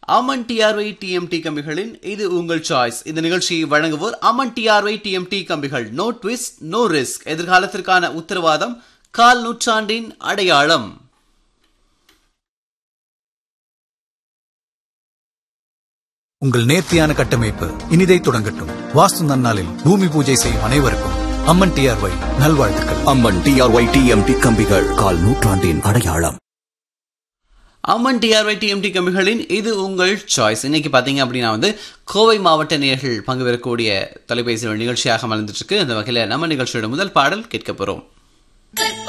Aman D R Y TMT கம்பிகளின் இது உங்கள் சாய்ஸ் இந்த நிகழ்ச்சியை வழங்குவோர் அமன் டிஆர்ஒய் டிஎம்டி கம்பிகள் நோ ட்விஸ்ட் நோ ரிஸ்க் எதிர்காலத்திற்கான உத்தரவாதம் கால் நூற்றாண்டின் அடையாளம் உங்கள் நேர்த்தியான கட்டமைப்பு இனிதை தொடங்கட்டும் வாஸ்து நன்னாளில் பூமி பூஜை செய்யும் அனைவருக்கும் அம்மன் டிஆர்ஒய் நல்வாழ்த்துக்கள் அம்மன் டிஆர்ஒய் டிஎம்டி கம்பிகள் கால் நூற்றாண்டின் அடையாளம் அம்மன் டிஆர்ஒய் டிஎம்டி கம்பிகளின் இது உங்கள் சாய்ஸ் இன்னைக்கு பார்த்தீங்க அப்படின்னா வந்து கோவை மாவட்ட நேயர்கள் பங்கு பெறக்கூடிய தொலைபேசி நிகழ்ச்சியாக மலர்ந்துட்டு இருக்கு அந்த வகையில் நம்ம நிகழ்ச்சியோட முதல் பாடல் கேட்க போறோம்